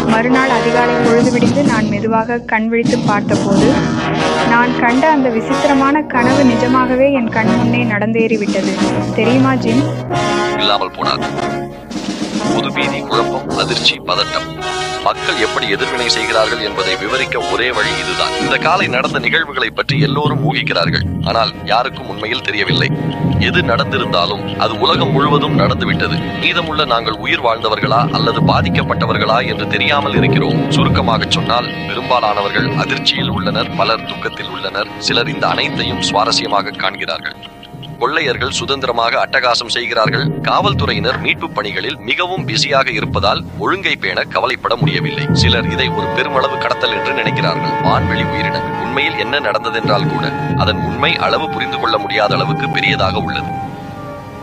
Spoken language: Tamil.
மறுநாள் அதிகாலை பொழுது விடிந்து நான் மெதுவாக கண் விழித்து பார்த்தபோது நான் கண்ட அந்த விசித்திரமான கனவு நிஜமாகவே என் கண் முன்னே நடந்தேறிவிட்டது தெரியுமா ஜிம் இல்லாமல் போனார் பொது பீதி குழப்பம் அதிர்ச்சி பதட்டம் மக்கள் எப்படி எதிர்வினை செய்கிறார்கள் என்பதை விவரிக்க ஒரே வழி இதுதான் இந்த காலை நடந்த நிகழ்வுகளை பற்றி எல்லோரும் ஊகிக்கிறார்கள் ஆனால் யாருக்கும் உண்மையில் தெரியவில்லை எது நடந்திருந்தாலும் அது உலகம் முழுவதும் நடந்துவிட்டது மீதமுள்ள நாங்கள் உயிர் வாழ்ந்தவர்களா அல்லது பாதிக்கப்பட்டவர்களா என்று தெரியாமல் இருக்கிறோம் சுருக்கமாக சொன்னால் பெரும்பாலானவர்கள் அதிர்ச்சியில் உள்ளனர் பலர் துக்கத்தில் உள்ளனர் சிலர் இந்த அனைத்தையும் சுவாரஸ்யமாக காண்கிறார்கள் கொள்ளையர்கள் சுதந்திரமாக அட்டகாசம் செய்கிறார்கள் காவல்துறையினர் மீட்பு பணிகளில் மிகவும் பிஸியாக இருப்பதால் ஒழுங்கை பேண கவலைப்பட முடியவில்லை சிலர் இதை ஒரு பெருமளவு கடத்தல் என்று நினைக்கிறார்கள் வான்வெளி உயிரினங்கள் உண்மையில் என்ன நடந்ததென்றால் கூட அதன் உண்மை அளவு புரிந்து கொள்ள முடியாத அளவுக்கு பெரியதாக உள்ளது